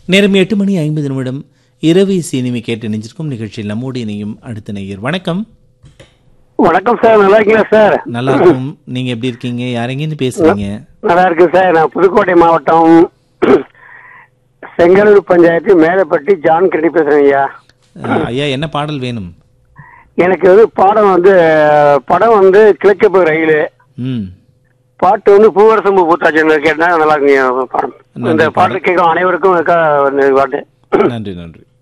நேரம் எட்டு மணி ஐம்பது நிமிடம் இரவு சினிமை கேட்டு நினைஞ்சிருக்கும் நிகழ்ச்சியில் நம்மோடு இணையும் அடுத்த நேயர் வணக்கம் வணக்கம் சார் நல்லா இருக்கீங்களா சார் நல்லா இருக்கும் நீங்க எப்படி இருக்கீங்க யாரெங்கேருந்து பேசுறீங்க நல்லா இருக்கு சார் நான் புதுக்கோட்டை மாவட்டம் செங்கலூர் பஞ்சாயத்து மேலப்பட்டி ஜான் கண்டி பேசுறேன் ஐயா அஹ், ஐயா என்ன பாடல் வேணும் எனக்கு வந்து பாடம் வந்து படம் வந்து கிழக்கு ரயில் ம் பாட்டு வந்து பூவரசம்பு பூத்தாச்சு கேட்டா நல்லா இருக்குங்க பாடம் நன்றி, இந்த பாட்டு கேட்கும் அனைவருக்கும் இருக்கா இந்த பாட்டு நன்றி நன்றி